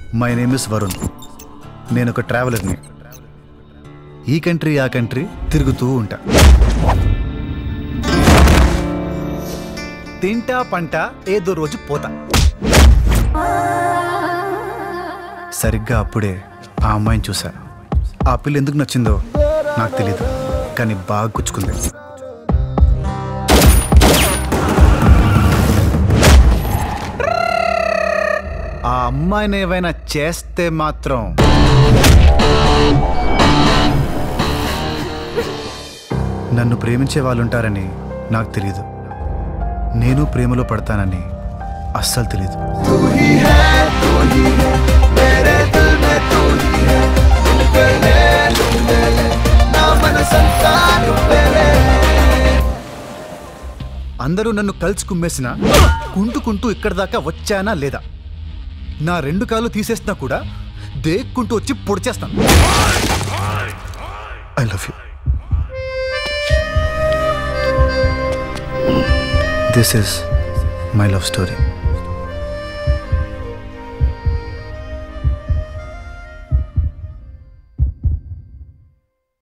my name is Varun నేను ఒక ట్రావెలర్ని ఈ కంట్రీ ఆ కంట్రీ తిరుగుతూ ఉంటా తింటా పంట ఏదో రోజు పోతా సరిగ్గా అప్పుడే ఆ అమ్మాయిని చూసా ఆ పిల్ల ఎందుకు నచ్చిందో నాకు తెలియదు కానీ బాగా గుచ్చుకుంది ఆ అమ్మాయిని ఏవైనా చేస్తే మాత్రం నన్ను ప్రేమించే వాళ్ళు ఉంటారని నాకు తెలియదు నేను ప్రేమలో పడతానని అస్సలు తెలియదు అందరూ నన్ను కలిసి కుమ్మేసిన కుంటుకుంటూ ఇక్కడి దాకా వచ్చానా లేదా నా రెండు కాళ్ళు తీసేసినా కూడా దేక్కుంటూ వచ్చి పొడిచేస్తాను I love you this is my love story